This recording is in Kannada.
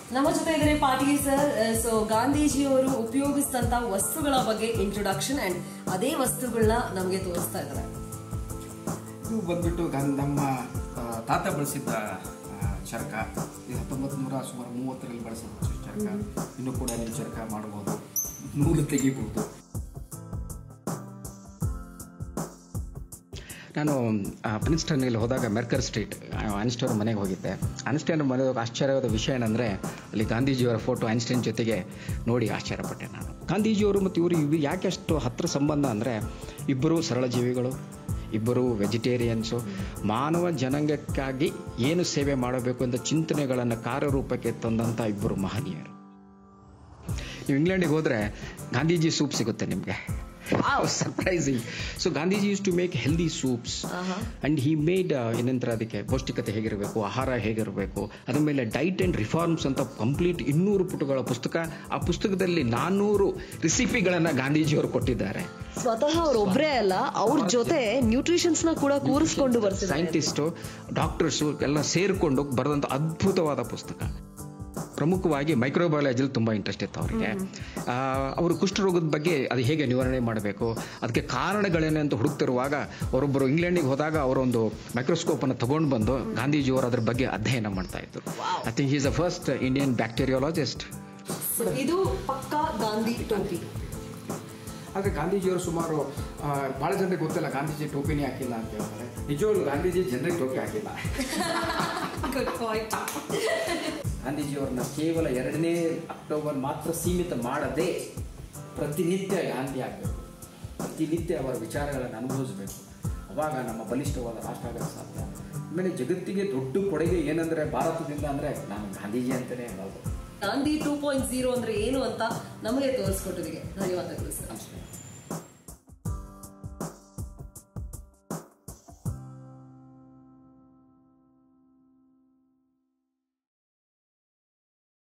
ನಮ್ಮ ಜೊತೆ ಇದ್ದಾರೆ ಪಾಟೀಲ್ ಸರ್ ಸೊ ಗಾಂಧೀಜಿಯವರು ಉಪಯೋಗಿಸಿದಂತ ವಸ್ತುಗಳ ಬಗ್ಗೆ ಇಂಟ್ರೊಡಕ್ಷನ್ ಅಂಡ್ ಅದೇ ವಸ್ತುಗಳನ್ನ ನಮಗೆ ತೋರಿಸ್ತಾ ಇದ್ದಾರೆ ಇದು ಬಂದ್ಬಿಟ್ಟು ಗನ್- ನಮ್ಮ ಆ, ತಾತ ಬಳಸಿದ್ದ ಆ, ಚರಕ ಇದು ಹತ್ತೊಂಬತ್ತು ನೂರ ಸುಮಾರು ಮೂವತ್ತರಲ್ಲಿ ಬಳಸಿದ ಚರಕ ಇನ್ನೂ ಕೂಡ ನೀವು ಚರಕ ಮಾಡ್ಬೋದು ನೂಲು ತೆಗಿಬೋದು ನಾನು ಪ್ರಿನ್ಸ್ಟನ್ನಲ್ಲಿ ಹೋದಾಗ ಮೆರ್ಕರ್ ಸ್ಟ್ರೀಟ್ ಐನ್ಸ್ಟೈನ್ ಮನೆಗೆ ಹೋಗಿದ್ದೆ ಐನ್ಸ್ಟೈನ್ ಮನೆಗೆ ಹೋಗಿ ಆಶ್ಚರ್ಯವಾದ ವಿಷಯ ಏನಂದರೆ ಅಲ್ಲಿ ಗಾಂಧೀಜಿಯವರ ಫೋಟೋ ಐನ್ಸ್ಟೈನ್ ಜೊತೆಗೆ ನೋಡಿ ಆಶ್ಚರ್ಯಪಟ್ಟೆ ನಾನು ಗಾಂಧೀಜಿಯವರು ಮತ್ತು ಇವರು ಇವು ಯಾಕೆ ಅಷ್ಟು ಹತ್ತಿರ ಸಂಬಂಧ ಅಂದರೆ ಇಬ್ಬರು ಸರಳ ಜೀವಿಗಳು ಇಬ್ಬರು ವೆಜಿಟೇರಿಯನ್ಸು ಮಾನವ ಜನಾಂಗಕ್ಕಾಗಿ ಏನು ಸೇವೆ ಮಾಡಬೇಕು ಅಂತ ಚಿಂತನೆಗಳನ್ನು ಕಾರ್ಯರೂಪಕ್ಕೆ ತಂದಂಥ ಇಬ್ಬರು ಮಹನೀಯರು ನೀವು ಇಂಗ್ಲೆಂಡಿಗೆ ಹೋದರೆ ಗಾಂಧೀಜಿ ಸೂಪ್ ಸಿಗುತ್ತೆ ನಿಮಗೆ surprising so Gandhiji use to make healthy soups and he made ಏನಂತಾರೆ ಅದಕ್ಕೆ ಪೌಷ್ಟಿಕತೆ ಹೇಗಿರಬೇಕು ಆಹಾರ ಹೇಗಿರಬೇಕು ಅದ್ರ ಮೇಲೆ ಡೈಟ್ ಅಂಡ್ ರಿಫಾರ್ಮ್ಸ್ ಅಂತ ಕಂಪ್ಲೀಟ್ ಇನ್ನೂರು ಪುಟಗಳ ಪುಸ್ತಕ ಆ ಪುಸ್ತಕದಲ್ಲಿ ನಾನ್ನೂರು ರೆಸಿಪಿಗಳನ್ನು ಗಾಂಧೀಜಿಯವರು ಕೊಟ್ಟಿದ್ದಾರೆ ಸ್ವತಃ ಅವ್ರೊಬ್ರೇ ಅಲ್ಲ ಅವ್ರ ಜೊತೆ ನ್ಯೂಟ್ರಿಷನ್ಸ್ ನ ಕೂಡ ಕೂರಿಸ್ಕೊಂಡು ಬರ್ತಿದ್ದಾರೆ ಸೈಂಟಿಸ್ಟು ಡಾಕ್ಟರ್ಸು ಎಲ್ಲ ಸೇರಿಕೊಂಡು ಬರೆದಂಥ ಅದ್ಭುತವಾದ ಪುಸ್ತಕ ಪ್ರಮುಖವಾಗಿ ಮೈಕ್ರೋಬಯಾಲಜಿಲಿ ತುಂಬ ಇಂಟ್ರೆಸ್ಟ್ ಇತ್ತು ಅವರಿಗೆ ಆ, ಅವರು ಕುಷ್ಠರೋಗದ ಬಗ್ಗೆ ಅದು ಹೇಗೆ ನಿವಾರಣೆ ಮಾಡಬೇಕು ಅದಕ್ಕೆ ಕಾರಣಗಳೇನು ಅಂತ ಹುಡುಕ್ತಿರುವಾಗ ಅವರೊಬ್ಬರು ಇಂಗ್ಲೆಂಡಿಗೆ ಹೋದಾಗ ಅವರೊಂದು ಮೈಕ್ರೋಸ್ಕೋಪನ್ನು ತಗೊಂಡು ಬಂದು ಗಾಂಧೀಜಿಯವರು ಅದ್ರ ಬಗ್ಗೆ ಅಧ್ಯಯನ ಮಾಡ್ತಾ ಇದ್ರು I think is the first Indian bacteriologist So, ಇದು ಪಕ್ಕಾ ಗಾಂಧಿ ಟೋಪಿ ಆದರೆ ಗಾಂಧೀಜಿಯವರು ಸುಮಾರು ಆ, ಭಾಳ ಜನರಿಗೆ ಗೊತ್ತಿಲ್ಲ ಗಾಂಧೀಜಿ ಟೋಪಿನೇ ಹಾಕಿಲ್ಲ ಅಂತ ಹೇಳ್ತಾರೆ ನಿಜವಾಗ್ಲೂ ಗಾಂಧೀಜಿ ಜನರಿಗೆ ಟೋಪಿ ಹಾಕಿಲ್ಲ ಗುಡ್ ಪಾಯಿಂಟ್ ಗಾಂಧೀಜಿಯವರನ್ನ ಕೇವಲ ಎರಡನೇ ಅಕ್ಟೋಬರ್ ಮಾತ್ರ ಸೀಮಿತ ಮಾಡದೆ ಪ್ರತಿನಿತ್ಯ ಗಾಂಧಿ ಆಗಬೇಕು ಪ್ರತಿನಿತ್ಯ ಅವರ ವಿಚಾರಗಳನ್ನು ಅನುಭವಿಸಬೇಕು ಅವಾಗ ನಮ್ಮ ಬಲಿಷ್ಠವಾದ ರಾಷ್ಟ್ರ ಆಗಕ್ಕೆ ಸಾಧ್ಯ ಆಮೇಲೆ ಜಗತ್ತಿಗೆ ದೊಡ್ಡ ಕೊಡುಗೆ ಏನಂದ್ರೆ ಭಾರತದಿಂದ ಅಂದ್ರೆ ನಾನು ಗಾಂಧೀಜಿ ಅಂತಲೇ ಹೇಳೋದು ಗಾಂಧಿ ಟೂ ಪಾಯಿಂಟ್ ಜೀರೋ ಅಂದ್ರೆ ಏನು ಅಂತ ನಮಗೆ ತೋರಿಸ್ಕೊಟ್ಟಿದ್ದೀವಿ ಧನ್ಯವಾದಗಳು ಸರ್ ಅಷ್ಟೇ